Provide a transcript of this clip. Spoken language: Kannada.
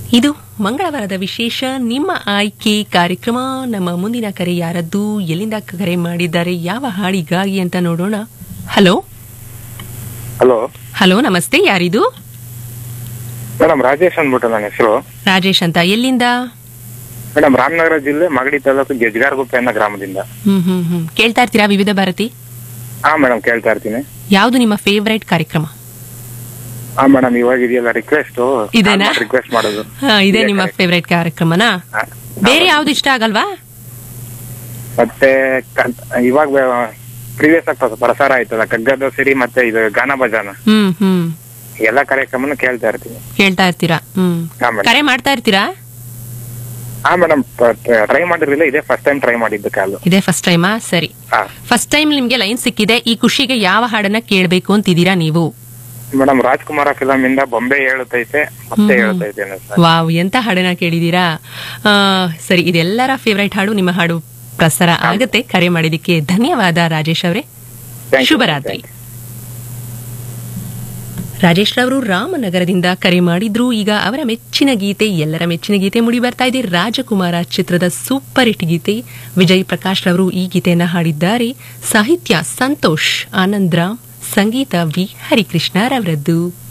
ಇದು ಮಂಗಳವಾರದ ವಿಶೇಷ ನಿಮ್ಮ ಆಯ್ಕೆ ಕಾರ್ಯಕ್ರಮ ನಮ್ಮ ಮುಂದಿನ ಕರೆ ಯಾರದ್ದು ಎಲ್ಲಿಂದ ಕರೆ ಮಾಡಿದ್ದಾರೆ ಯಾವ ಹಾಡಿಗಾಗಿ ಅಂತ ನೋಡೋಣ ಹಲೋ ಹಲೋ ಹಲೋ ನಮಸ್ತೆ ಯಾರಿದು ಮೇಡಮ್ ರಾಜೇಶ್ ಅಂದ್ಬಿಟ್ಟು ನನ್ನ ಹೆಸರು ರಾಜೇಶ್ ಅಂತ ಎಲ್ಲಿಂದ ಮೇಡಮ್ ರಾಮನಗರ ಜಿಲ್ಲೆ ಮಾಗಡಿ ತಾಲೂಕು ಗೆಜ್ಗಾರಗುಪ್ಪೆ ಅನ್ನೋ ಗ್ರಾಮದಿಂದ ಹ್ಮ್ ಹ್ಮ್ ಹ್ಮ್ ಕೇಳ್ತಾ ಇರ್ತೀರಾ ವಿವಿಧ ಭಾರತಿ ಹಾ ಮೇಡಮ್ ಕೇಳ್ತಾ ಇರ್ತೀನಿ ಯಾವುದು ನಿಮ್ಮ ಫೇವರೇಟ್ ಕಾರ್ಯಕ್ರಮ ಹಾ ಮೇಡಮ್ ಇವಾಗ ಇದೆಯಲ್ಲ ರಿಕ್ವೆಸ್ಟ್ ಇದೇನಾ? ರಿಕ್ವೆಸ್ಟ್ ಮಾಡೋದು ಹಾ, ಇದೇ ನಿಮ್ಮ ಫೇವರೇಟ್ ಕಾರ್ಯಕ್ರಮನಾ ಹಾ. ಬೇರೆ ಯಾವ್ದು ಇಷ್ಟ ಆಗಲ್ವಾ ಮತ್ತೆ ಕ- ಇವಾಗ ಪ್ರೀವಿಯಸ್ ಆಗಿ ಪ್ರಸಾರ ಆಯ್ತಲ್ಲ ಕಗ್ಗದ ಸಿರಿ ಮತ್ತೆ ಇದು ಗಾನ ಭಜಾನ ಹ್ಮ್ ಹ್ಮ್ ಎಲ್ಲಾ ಕಾರ್ಯಕ್ರಮನ ಕೇಳ್ತಾ ಇರ್ತೀನಿ ಕೇಳ್ತಾ ಇರ್ತೀರಾ ಹ್ಮ್ ಹಾ ಮೇಡಮ್ ಕರೆ ಮಾಡ್ತಾ ಇರ್ತೀರಾ ಹಾ ಮೇಡಮ್ ಟ್ರೈ ಮಾಡಿರ್ಲಿಲ್ಲ ಇದೇ ಫಸ್ಟ್ ಟೈಮ್ ಟ್ರೈ ಮಾಡಿದ್ದು ಕಾಲು ಇದೇ ಫಸ್ಟ್ ಟೈಮಾ ಸರಿ ಹಾ ಫಸ್ಟ್ ಟೈಮ್ ನಿಮ್ಗೆ ಲೈನ್ ಸಿಕ್ಕಿದೆ ಈ ಖುಷಿಗೆ ಯಾವ ಹಾಡನ್ನ ಕೇಳಬೇಕು ಅಂತಿದ್ದೀರಾ ನೀವು ಮೇಡಮ್ ರಾಜ್ಕುಮಾರ ಫಿಲಂ ಇಂದ ಬೊಂಬೆ ಹೇಳುತ್ತೈತೆ ಮತ್ತೆ ಹ್ಮ್. ಹೇಳುತ್ತೈತೆ ಅನ್ನೋ ಸರ್ ವಾವ್ ಎಂತ ಹಾಡನ್ನ ಕೇಳಿದೀರಾ ಆ, ಸರಿ ಇದೆಲ್ಲರ ಫೇವ್ರೇಟ್ ಹಾಡು ನಿಮ್ಮ ಹಾಡು ಪ್ರಸಾರ ಆಗತ್ತೆ ಕರೆ ಮಾಡಿದಕ್ಕೆ ಧನ್ಯವಾದ ರಾಜೇಶ್ ಅವರೇ Thank you. ಶುಭರಾತ್ರಿ ರಾಜೇಶ್ ರವರು ರಾಮನಗರದಿಂದ ಕರೆ ಮಾಡಿದ್ರು ಈಗ ಅವರ ಮೆಚ್ಚಿನ ಗೀತೆ ಎಲ್ಲರ ಮೆಚ್ಚಿನ ಗೀತೆ ಮುಡಿ ಬರ್ತಾ ಇದೆ ರಾಜಕುಮಾರ ಚಿತ್ರದ ಸೂಪರ್ ಹಿಟ್ ಗೀತೆ ವಿಜಯ್ ಪ್ರಕಾಶ್ ರವರು ಈ ಗೀತೆಯನ್ನ ಹಾಡಿದ್ದಾರೆ ಸಾಹಿತ್ಯ ಸಂತೋಷ್ ಆನಂದ್ ರಾಮ್ ಸಂಗೀತ ವಿ ಹರಿಕೃಷ್ಣ ರವರದ್ದು